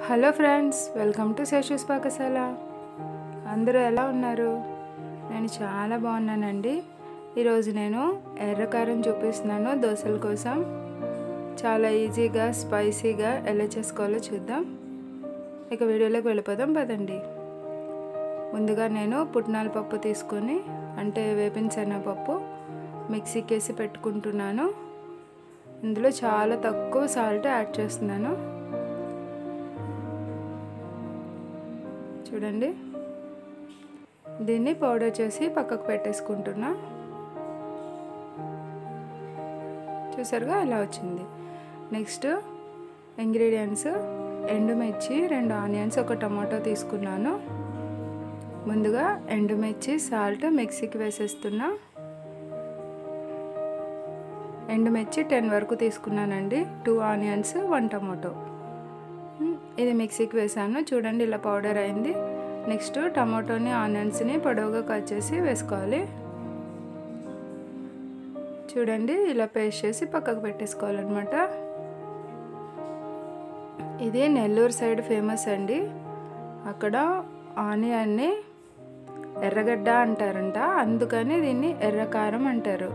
hello friends welcome to Seshu's Pakashala అందరూ ఎలా ఉన్నారు నేను చాలా బాగున్నానండి ఈరోజు నేను ఎర్రకారం చూపిస్తున్నాను దోశల కోసం చాలా ఈజీగా స్పైసీగా ఎలా చేసుకోవాలో చూద్దాం ఇక వీడియోలోకి వెళ్ళిపోదాం పదండి ముందుగా నేను పుట్నాల పప్పు తీసుకొని అంటే వేపిన శనగపప్పు మిక్సీకి వేసి పెట్టుకుంటున్నాను ఇందులో చాలా తక్కువ సాల్ట్ యాడ్ చేస్తున్నాను చూడండి దీన్ని పౌడర్ చేసి పక్కకు పెట్టేసుకుంటున్నా చూసారుగా ఇలా వచ్చింది నెక్స్ట్ ఇంగ్రీడియంట్స్ ఎండుమిర్చి రెండు ఆనియన్స్ ఒక టమాటో తీసుకున్నాను ముందుగా ఎండుమిర్చి సాల్ట్ మిక్సీకి వేసేస్తున్నా ఎండుమిర్చి టెన్ వరకు తీసుకున్నానండి టూ ఆనియన్స్ వన్ టమాటో ఇది మిక్సీకి వేసాను చూడండి ఇలా పౌడర్ అయింది నెక్స్ట్ టమాటోని ఆనియన్స్ని పొడవుగా కట్ చేసి వేసుకోవాలి చూడండి ఇలా పేస్ట్ చేసి పక్కకు పెట్టేసుకోవాలన్నమాట ఇది నెల్లూరు సైడ్ ఫేమస్ అండి అక్కడ ఆనియన్ని ఎర్రగడ్డ అంటారంట అందుకని దీన్ని ఎర్రకారం అంటారు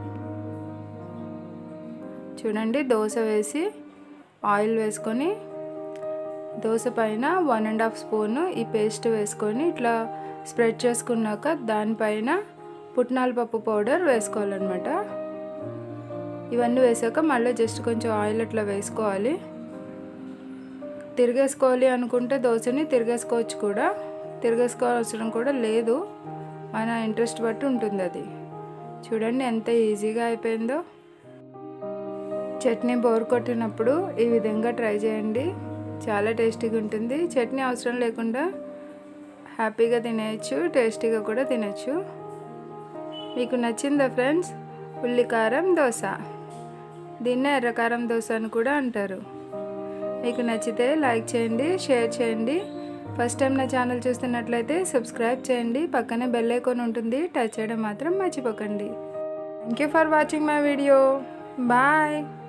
చూడండి దోశ వేసి ఆయిల్ వేసుకొని దోశ పైన వన్ అండ్ హాఫ్ స్పూన్ ఈ పేస్ట్ వేసుకొని ఇట్లా స్ప్రెడ్ చేసుకున్నాక దానిపైన పుట్నాల పప్పు పౌడర్ వేసుకోవాలన్నమాట ఇవన్నీ వేసాక మళ్ళీ జస్ట్ కొంచెం ఆయిల్ అట్లా వేసుకోవాలి తిరిగేసుకోవాలి అనుకుంటే దోశని తిరిగేసుకోవచ్చు కూడా తిరిగేసుకోవాల్సిన కూడా లేదు మన ఇంట్రెస్ట్ బట్టి ఉంటుంది అది చూడండి ఎంత ఈజీగా అయిపోయిందో చట్నీ బోర్ కొట్టినప్పుడు ఈ విధంగా ట్రై చేయండి చాలా టేస్టీగా ఉంటుంది చట్నీ అవసరం లేకుండా హ్యాపీగా తినేయచ్చు టేస్టీగా కూడా తినచ్చు మీకు నచ్చిందా ఫ్రెండ్స్ ఉల్లికారం దోశ దీన్నే ఎర్రకారం దోశ అని కూడా అంటారు మీకు నచ్చితే లైక్ చేయండి షేర్ చేయండి ఫస్ట్ టైం నా ఛానల్ చూస్తున్నట్లయితే సబ్స్క్రైబ్ చేయండి పక్కనే బెల్ ఐకాన్ ఉంటుంది టచ్ చేయడం మాత్రం మర్చిపోకండి thank you for watching my video bye